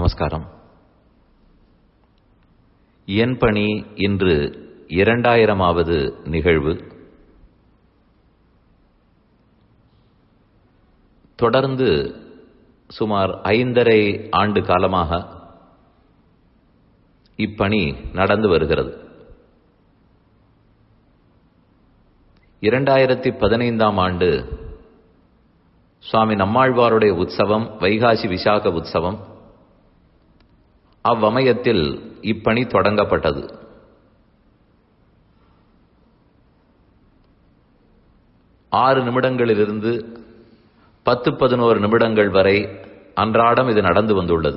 நமஸ்காரம் என் பணி இன்று இரண்டாயிரமாவது நிகழ்வு தொடர்ந்து சுமார் ஐந்தரை ஆண்டு காலமாக இப்பணி நடந்து வருகிறது இரண்டாயிரத்தி பதினைந்தாம் ஆண்டு சுவாமி நம்மாழ்வாருடைய உற்சவம் வைகாசி விசாக உற்சவம் அவ்வமயத்தில் இப்பணி தொடங்கப்பட்டது ஆறு நிமிடங்களிலிருந்து பத்து பதினோரு நிமிடங்கள் வரை அன்றாடம் இது நடந்து வந்துள்ளது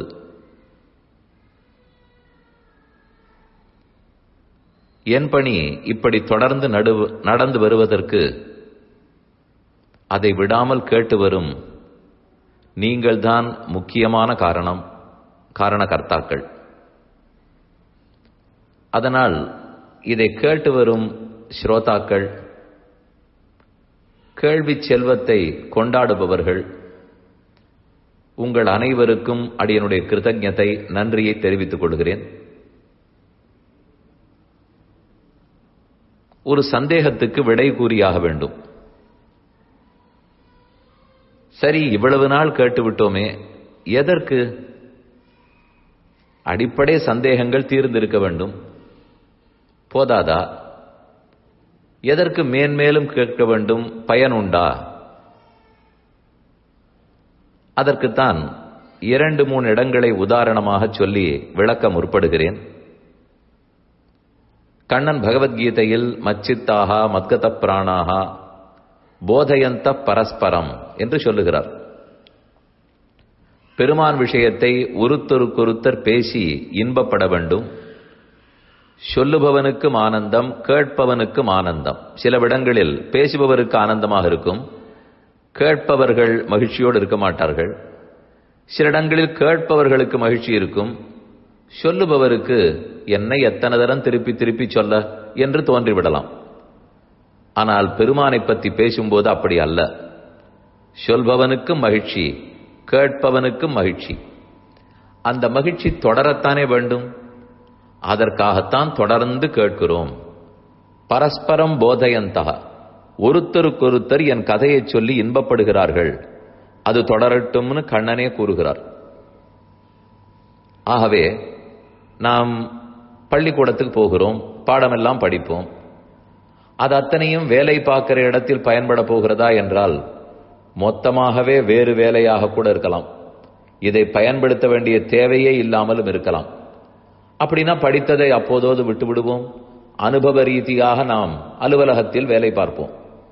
என் பணி இப்படி தொடர்ந்து நடு நடந்து வருவதற்கு அதை விடாமல் கேட்டு வரும் நீங்கள்தான் முக்கியமான காரணம் காரணகர்த்தாக்கள் அதனால் இதை கேட்டு வரும் ஸ்ரோதாக்கள் கேள்வி செல்வத்தை கொண்டாடுபவர்கள் உங்கள் அனைவருக்கும் அடியனுடைய கிருத்தஜத்தை நன்றியை தெரிவித்துக் கொள்கிறேன் ஒரு சந்தேகத்துக்கு விடை கூறியாக வேண்டும் சரி இவ்வளவு நாள் கேட்டுவிட்டோமே எதற்கு அடிப்படை சந்தேகங்கள் தீர்ந்திருக்க வேண்டும் போதாதா எதற்கு மேன்மேலும் கேட்க வேண்டும் பயனுண்டா அதற்குத்தான் இரண்டு மூணு இடங்களை உதாரணமாக சொல்லி விளக்க முற்படுகிறேன் கண்ணன் பகவத்கீதையில் மச்சித்தாகா மத்கத பிராணாகா போதயந்த பரஸ்பரம் என்று சொல்லுகிறார் பெருமான் விஷயத்தை ஒருத்தருக்கொருத்தர் பேசி இன்பப்பட வேண்டும் சொல்லுபவனுக்கும் ஆனந்தம் கேட்பவனுக்கும் ஆனந்தம் சில இடங்களில் பேசுபவருக்கு ஆனந்தமாக இருக்கும் கேட்பவர்கள் மகிழ்ச்சியோடு இருக்க மாட்டார்கள் சில இடங்களில் கேட்பவர்களுக்கு மகிழ்ச்சி இருக்கும் சொல்லுபவருக்கு என்னை எத்தனை தரம் திருப்பி திருப்பி சொல்ல என்று தோன்றிவிடலாம் ஆனால் பெருமானை பற்றி பேசும்போது அப்படி அல்ல சொல்பவனுக்கும் மகிழ்ச்சி கேட்பவனுக்கும் மகிழ்ச்சி அந்த மகிழ்ச்சி தொடரத்தானே வேண்டும் அதற்காகத்தான் தொடர்ந்து கேட்கிறோம் பரஸ்பரம் போதயந்தக ஒருத்தருக்கொருத்தர் என் கதையை சொல்லி இன்பப்படுகிறார்கள் அது தொடரட்டும்னு கண்ணனே கூறுகிறார் ஆகவே நாம் பள்ளிக்கூடத்துக்கு போகிறோம் பாடமெல்லாம் படிப்போம் அது அத்தனையும் வேலை பார்க்கிற இடத்தில் பயன்பட போகிறதா என்றால் மொத்தமாகவே வேறு வேலையாக கூட இருக்கலாம் இதை பயன்படுத்த வேண்டிய தேவையே இல்லாமலும் இருக்கலாம் அப்படின்னா படித்ததை அப்போதோது விட்டு விடுவோம் அனுபவ ரீதியாக நாம் அலுவலகத்தில் வேலை பார்ப்போம்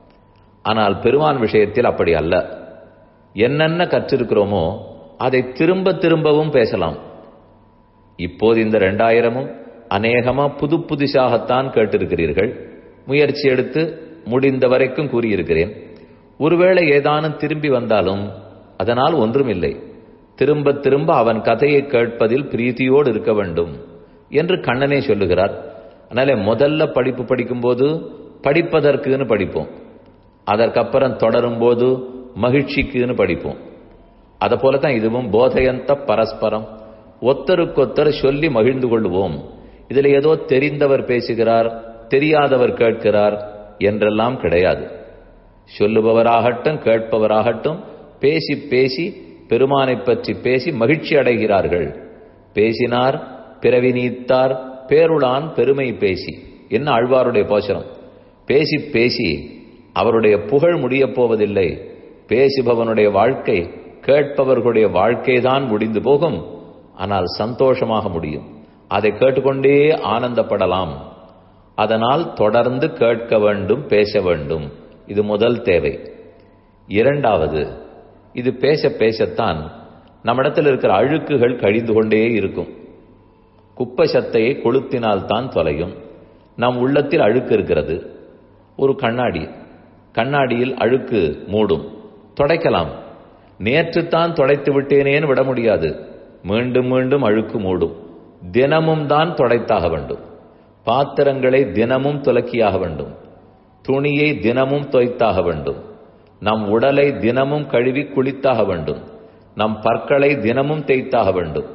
ஆனால் பெருமான் விஷயத்தில் அப்படி அல்ல என்னென்ன கற்றிருக்கிறோமோ அதை திரும்ப திரும்பவும் பேசலாம் இப்போது இந்த ரெண்டாயிரமும் அநேகமா புது புதுசாகத்தான் கேட்டிருக்கிறீர்கள் முயற்சி எடுத்து முடிந்த வரைக்கும் கூறியிருக்கிறேன் ஒருவேளை ஏதானும் திரும்பி வந்தாலும் அதனால் ஒன்றுமில்லை திரும்ப திரும்ப அவன் கதையை கேட்பதில் பிரீத்தியோடு இருக்க வேண்டும் என்று கண்ணனே சொல்லுகிறார் அதனால முதல்ல படிப்பு படிக்கும்போது படிப்பதற்குன்னு படிப்போம் அதற்கப்புறம் தொடரும் போது மகிழ்ச்சிக்குன்னு படிப்போம் அதை போலதான் இதுவும் போதையந்த பரஸ்பரம் ஒத்தருக்கொத்தர் சொல்லி மகிழ்ந்து கொள்வோம் இதுல ஏதோ தெரிந்தவர் பேசுகிறார் தெரியாதவர் கேட்கிறார் என்றெல்லாம் கிடையாது சொல்லுபவராகட்டும் கேட்பவராகட்டும் பேசி பேசி பெருமானை பற்றி பேசி மகிழ்ச்சி அடைகிறார்கள் பேசினார் பிறவி நீத்தார் பேருளான் பெருமை பேசி என்ன ஆழ்வாருடைய போஷனம் பேசி பேசி அவருடைய புகழ் முடியப் போவதில்லை பேசுபவனுடைய வாழ்க்கை கேட்பவர்களுடைய வாழ்க்கை தான் முடிந்து போகும் ஆனால் சந்தோஷமாக முடியும் அதை கேட்டுக்கொண்டே ஆனந்தப்படலாம் அதனால் தொடர்ந்து கேட்க வேண்டும் பேச வேண்டும் இது முதல் தேவை இரண்டாவது இது பேச பேசத்தான் நம்மிடத்தில் இருக்கிற அழுக்குகள் கழிந்து கொண்டே இருக்கும் குப்பை சத்தையை கொளுத்தினால் தான் தொலையும் நம் உள்ளத்தில் அழுக்கு இருக்கிறது ஒரு கண்ணாடி கண்ணாடியில் அழுக்கு மூடும் தொடைக்கலாம் நேற்று தான் தொடைத்து விட்டேனேன்னு விட முடியாது மீண்டும் மீண்டும் அழுக்கு மூடும் தினமும் தான் தொடைத்தாக வேண்டும் பாத்திரங்களை தினமும் துலக்கியாக வேண்டும் துணியை தினமும் தொய்த்தாக வேண்டும் நம் உடலை தினமும் கழுவி குளித்தாக வேண்டும் நம் பற்களை தினமும் தேய்த்தாக வேண்டும்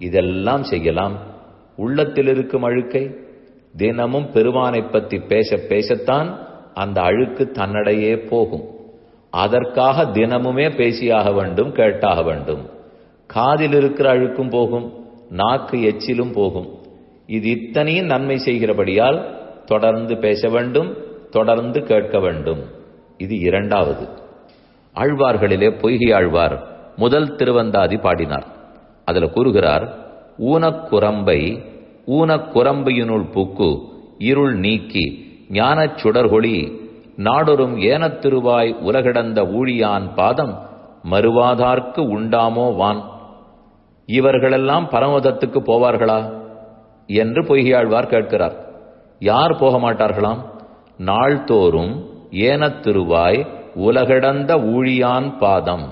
இதெல்லாம் செய்யலாம் உள்ளத்தில் இருக்கும் அழுக்கை தினமும் பெருமானை பற்றி பேச பேசத்தான் அந்த அழுக்கு தன்னடையே போகும் அதற்காக தினமுமே பேசியாக வேண்டும் கேட்டாக வேண்டும் காதில் இருக்கிற அழுக்கும் போகும் நாக்கு எச்சிலும் போகும் இது இத்தனையும் நன்மை செய்கிறபடியால் தொடர்ந்து பேச வேண்டும் தொடர்ந்து கேட்க வேண்டும் இது இரண்டாவது ஆழ்வார்களிலே பொய்கை ஆழ்வார் முதல் திருவந்தாதி பாடினார் அதுல கூறுகிறார் ஊனக்குரம்பை ஊனக்குரம்பையினுள் புக்கு இருள் நீக்கி ஞானச் சுடர்கொளி நாடொரும் ஏனத்திருவாய் உலகிடந்த ஊழியான் பாதம் மறுவாதார்க்கு உண்டாமோ வான் இவர்களெல்லாம் பரமதத்துக்கு போவார்களா என்று பொய்கையாழ்வார் கேட்கிறார் யார் போக மாட்டார்களாம் நாள்தோறும் ஏனத்திருவாய் உலகிடந்த ஊழியான் பாதம்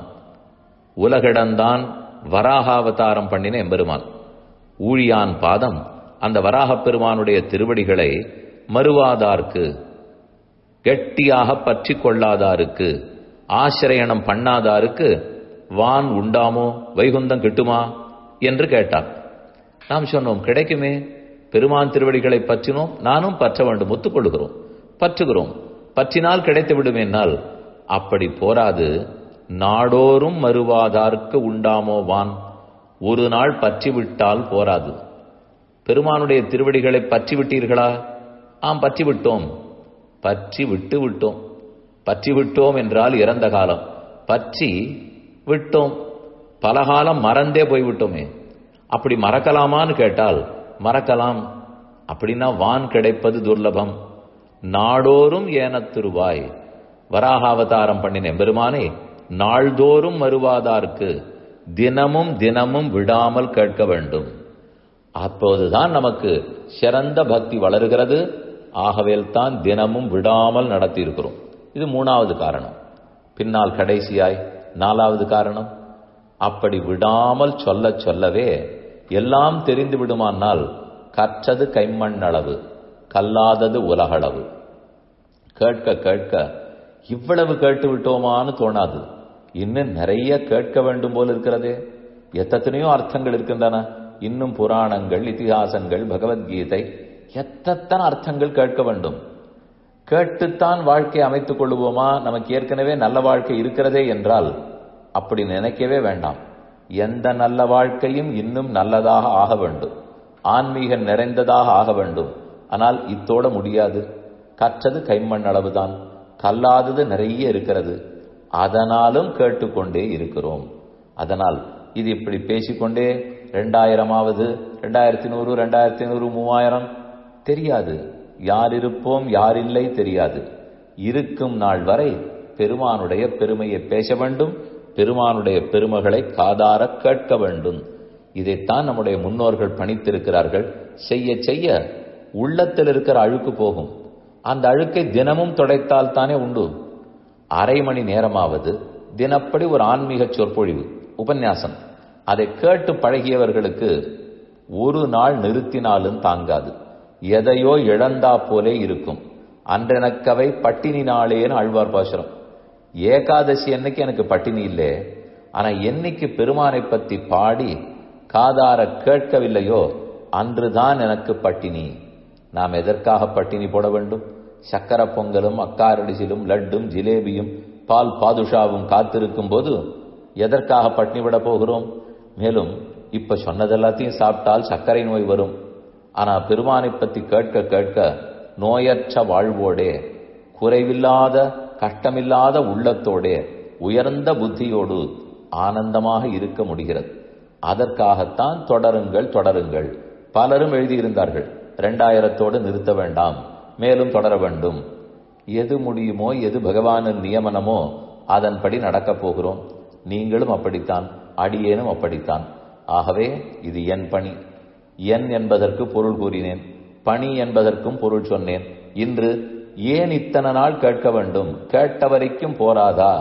உலகிடந்தான் வராகாவதாரம் பண்ணின எம்பெருமான் ஊழியான் பாதம் அந்த வராகப் பெருமானுடைய திருவடிகளை மறுவாதார்க்கு கெட்டியாக பற்றி கொள்ளாதாருக்கு ஆசிரியனம் பண்ணாதாருக்கு வான் உண்டாமோ வைகுந்தம் கிட்டுமா என்று கேட்டார் நாம் சொன்னோம் கிடைக்குமே பெருமான் திருவடிகளை பற்றினோம் நானும் பற்ற வேண்டும் ஒத்துக்கொள்கிறோம் பற்றுகிறோம் பற்றினால் கிடைத்து விடுமேனால் அப்படி போராது நாடோறும் மறுவாதார்க்கு உண்டாமோ வான் ஒரு நாள் பற்றி விட்டால் போராது பெருமானுடைய திருவடிகளை பற்றி விட்டீர்களா ஆம் பற்றி விட்டோம் பற்றி விட்டு விட்டோம் பற்றி விட்டோம் என்றால் இறந்த காலம் பற்றி விட்டோம் பலகாலம் மறந்தே போய்விட்டோமே அப்படி மறக்கலாமான்னு கேட்டால் மறக்கலாம் அப்படின்னா வான் கிடைப்பது துர்லபம் நாடோறும் ஏனத்திருவாய் வராகாவதாரம் பண்ணின எம்பெருமானே நாள்தோறும் வருவாதார்க்கு தினமும் தினமும் விடாமல் கேட்க வேண்டும் அப்போதுதான் நமக்கு சிறந்த பக்தி வளருகிறது ஆகவேல் தான் தினமும் விடாமல் நடத்தி இருக்கிறோம் இது மூணாவது காரணம் பின்னால் கடைசியாய் நாலாவது காரணம் அப்படி விடாமல் சொல்ல சொல்லவே எல்லாம் தெரிந்து விடுமானால் கற்றது கைமண் அளவு கல்லாதது உலகளவு கேட்க கேட்க இவ்வளவு கேட்டு விட்டோமான்னு தோணாது இன்னும் நிறைய கேட்க வேண்டும் போல இருக்கிறதே எத்தனையோ அர்த்தங்கள் இருக்கின்றன இன்னும் புராணங்கள் இதிகாசங்கள் பகவத்கீதை எத்தனை அர்த்தங்கள் கேட்க வேண்டும் கேட்டுத்தான் வாழ்க்கையை அமைத்துக் கொள்வோமா நமக்கு ஏற்கனவே நல்ல வாழ்க்கை இருக்கிறதே என்றால் அப்படி நினைக்கவே வேண்டாம் எந்த நல்ல வாழ்க்கையும் இன்னும் நல்லதாக ஆக வேண்டும் ஆன்மீக நிறைந்ததாக ஆக வேண்டும் ஆனால் இத்தோட முடியாது கற்றது கைமண் அளவுதான் கல்லாதது நிறைய இருக்கிறது அதனாலும் கேட்டுக்கொண்டே இருக்கிறோம் அதனால் இது இப்படி பேசிக்கொண்டே ரெண்டாயிரமாவது ரெண்டாயிரத்தி நூறு ரெண்டாயிரத்தி நூறு மூவாயிரம் தெரியாது யார் இருப்போம் யார் இல்லை தெரியாது இருக்கும் நாள் வரை பெருமானுடைய பெருமையை பேச வேண்டும் பெருமானுடைய பெருமைகளை காதார கேட்க வேண்டும் இதைத்தான் நம்முடைய முன்னோர்கள் பணித்திருக்கிறார்கள் செய்ய செய்ய உள்ளத்தில் இருக்கிற அழுக்கு போகும் அந்த அழுக்கை தினமும் துடைத்தால் தானே உண்டு அரை மணி நேரமாவது தினப்படி ஒரு ஆன்மீக சொற்பொழிவு உபன்யாசம் அதை கேட்டு பழகியவர்களுக்கு ஒரு நாள் நிறுத்தினாலும் தாங்காது எதையோ இழந்தா போலே இருக்கும் அன்றெனக்கவை பட்டினி நாளேன்னு ஆழ்வார் பாசுரம் ஏகாதசி அன்னைக்கு எனக்கு பட்டினி இல்லை ஆனா என்னைக்கு பெருமானை பத்தி பாடி காதார கேட்கவில்லையோ அன்றுதான் எனக்கு பட்டினி நாம் எதற்காக பட்டினி போட வேண்டும் சக்கர பொங்கலும் அக்காரடிசிலும் லட்டும் ஜிலேபியும் பால் பாதுஷாவும் காத்திருக்கும் போது எதற்காக பட்டினி விட போகிறோம் மேலும் இப்ப சொன்னதெல்லாத்தையும் சாப்பிட்டால் சர்க்கரை நோய் வரும் ஆனா பெருமானை பத்தி கேட்க கேட்க நோயற்ற வாழ்வோடே குறைவில்லாத கஷ்டமில்லாத உள்ளத்தோடே உயர்ந்த புத்தியோடு ஆனந்தமாக இருக்க முடிகிறது அதற்காகத்தான் தொடருங்கள் தொடருங்கள் பலரும் எழுதியிருந்தார்கள் இரண்டாயிரத்தோடு நிறுத்த வேண்டாம் மேலும் தொடர வேண்டும் எது முடியுமோ எது பகவானின் நியமனமோ அதன்படி நடக்கப் போகிறோம் நீங்களும் அப்படித்தான் அடியேனும் அப்படித்தான் ஆகவே இது என் பணி என் என்பதற்கு பொருள் கூறினேன் பணி என்பதற்கும் பொருள் சொன்னேன் இன்று ஏன் இத்தனை நாள் கேட்க வேண்டும் கேட்ட வரைக்கும் போராதா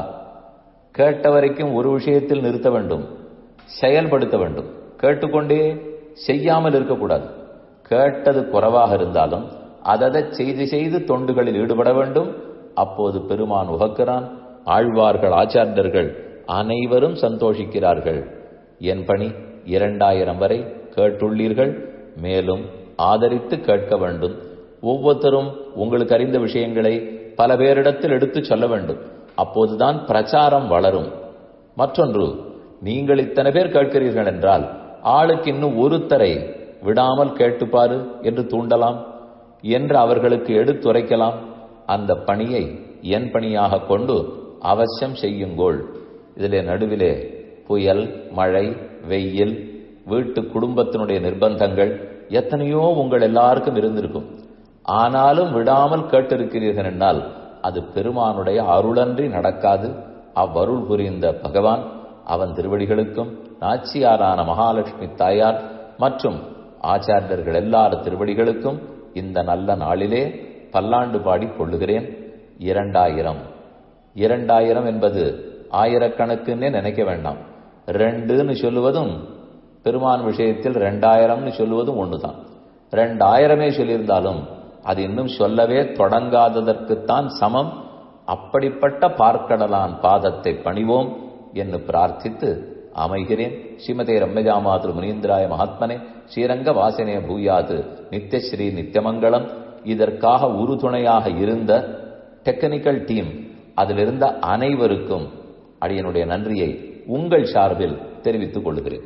கேட்ட வரைக்கும் ஒரு விஷயத்தில் நிறுத்த வேண்டும் செயல்படுத்த வேண்டும் கேட்டுக்கொண்டே செய்யாமல் இருக்கக்கூடாது கேட்டது குறைவாக இருந்தாலும் அததை செய்து செய்து தொண்டுகளில் ஈடுபட வேண்டும் அப்போது பெருமான் உகக்கிறான் ஆழ்வார்கள் ஆச்சாரியர்கள் அனைவரும் சந்தோஷிக்கிறார்கள் என் பணி இரண்டாயிரம் வரை கேட்டுள்ளீர்கள் மேலும் ஆதரித்து கேட்க வேண்டும் ஒவ்வொருத்தரும் உங்களுக்கு அறிந்த விஷயங்களை பல பேரிடத்தில் எடுத்துச் சொல்ல வேண்டும் அப்போதுதான் பிரச்சாரம் வளரும் மற்றொன்று நீங்கள் இத்தனை பேர் கேட்கிறீர்கள் என்றால் ஆளுக்கு இன்னும் ஒருத்தரை விடாமல் கேட்டுப்பாரு என்று தூண்டலாம் என்று அவர்களுக்கு எடுத்துரைக்கலாம் அந்த பணியை என் பணியாக கொண்டு அவசியம் செய்யுங்கோள் இதிலே நடுவிலே புயல் மழை வெயில் வீட்டு குடும்பத்தினுடைய நிர்பந்தங்கள் எத்தனையோ உங்கள் எல்லாருக்கும் இருந்திருக்கும் ஆனாலும் விடாமல் கேட்டிருக்கிறீர்கள் என்றால் அது பெருமானுடைய அருளன்றி நடக்காது அவ்வருள் புரிந்த பகவான் அவன் திருவடிகளுக்கும் நாச்சியாரான மகாலட்சுமி தாயார் மற்றும் ஆச்சாரியர்கள் எல்லார திருவடிகளுக்கும் இந்த நல்ல நாளிலே பல்லாண்டு பாடி கொள்ளுகிறேன் இரண்டாயிரம் இரண்டாயிரம் என்பது ஆயிரக்கணக்குன்னே நினைக்க வேண்டாம் ரெண்டுன்னு சொல்லுவதும் பெருமான் விஷயத்தில் ரெண்டாயிரம்னு சொல்லுவதும் ஒண்ணுதான் ரெண்டாயிரமே சொல்லியிருந்தாலும் அது இன்னும் சொல்லவே தொடங்காததற்குத்தான் சமம் அப்படிப்பட்ட பார்க்கடலான் பாதத்தை பணிவோம் என்று பிரார்த்தித்து அமைகிறேன் ஸ்ரீமதே ரம்மஜாமாது முனீந்திராய மகாத்மனே ஸ்ரீரங்க வாசனே பூயாது நித்யஸ்ரீ நித்தியமங்கலம் இதற்காக உறுதுணையாக இருந்த டெக்னிக்கல் டீம் அதிலிருந்த அனைவருக்கும் அடியனுடைய நன்றியை உங்கள் சார்பில் தெரிவித்துக் கொள்கிறேன்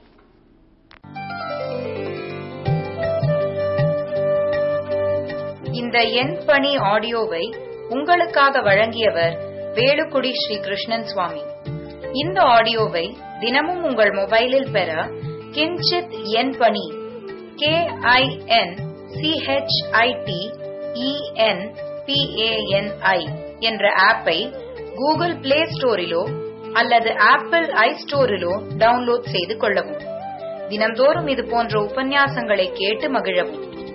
இந்த எண் பணி ஆடியோவை உங்களுக்காக வழங்கியவர் வேலுக்குடி ஸ்ரீ கிருஷ்ணன் சுவாமி இந்த ஆடியோவை தினமும் உங்கள் மொபைலில் பெற கிஞ்சித் எண் பணி கே ஐ என் சிஹெச்ஐடி இஎன் பிஏஎன்ஐ என்ற ஆப்பை கூகுள் பிளே ஸ்டோரிலோ அல்லது ஆப்பிள் ஐ ஸ்டோரிலோ டவுன்லோட் செய்து கொள்ளவும் தினந்தோறும் இது போன்ற உபன்யாசங்களை கேட்டு மகிழவும்